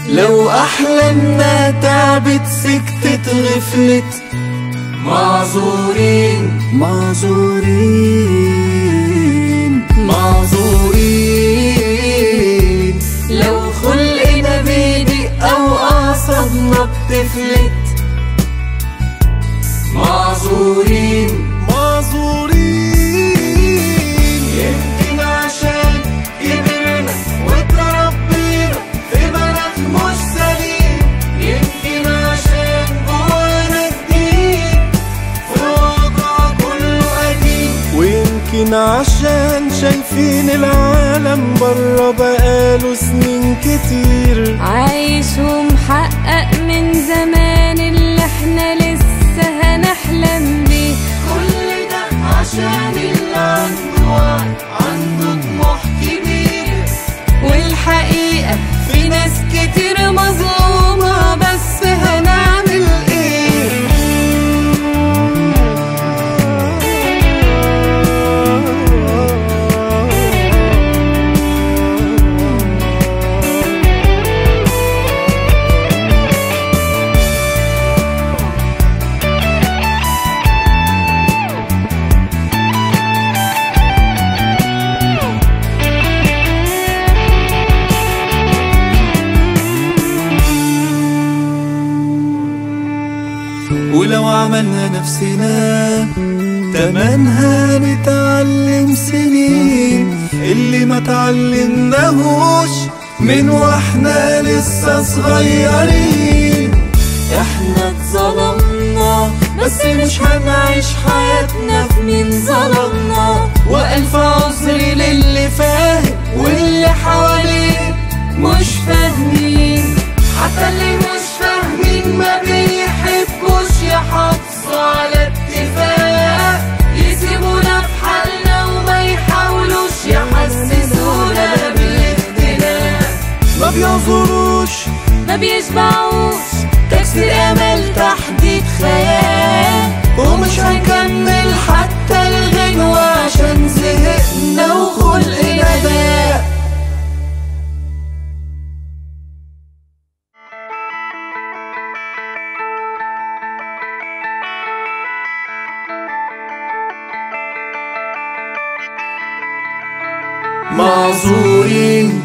لو أحلامنا تعبت سكتت غفلت معذورين معذورين معذورين لو خلقنا بيضيق أو أعصابنا بتفلت معذورين معذورين يمكن عشان كبرنا وتربينا في مناخ مش سليم يمكن عشان جوانا جديد في وضع كله قديم ويمكن عشان شايفين العالم بره بقاله سنين كتير عايش ومحقق من زمان اللي احنا لسه هنحلم بيه كل ده عشان اللي عنده وعي عنده طموح كبير والحقيقة في ناس كتير مظلومة بس هنعمل ايه ولو عملنا نفسنا تمنها نتعلم سنين اللي ما تعلمناهوش من واحنا لسه صغيرين احنا اتظلمنا بس مش هنعيش حياتنا في مين ظلمنا والف عذر للي فاهم واللي حواليه مش فاهمين حتى اللي مش فاهمين ما بيحبوش يحافظوا على اتفاق يسيبونا في حالنا وما يحاولوش يحسسونا بالاختلاف ما بيعذروش ما بيشبعوش تكسير امل تحديد خيال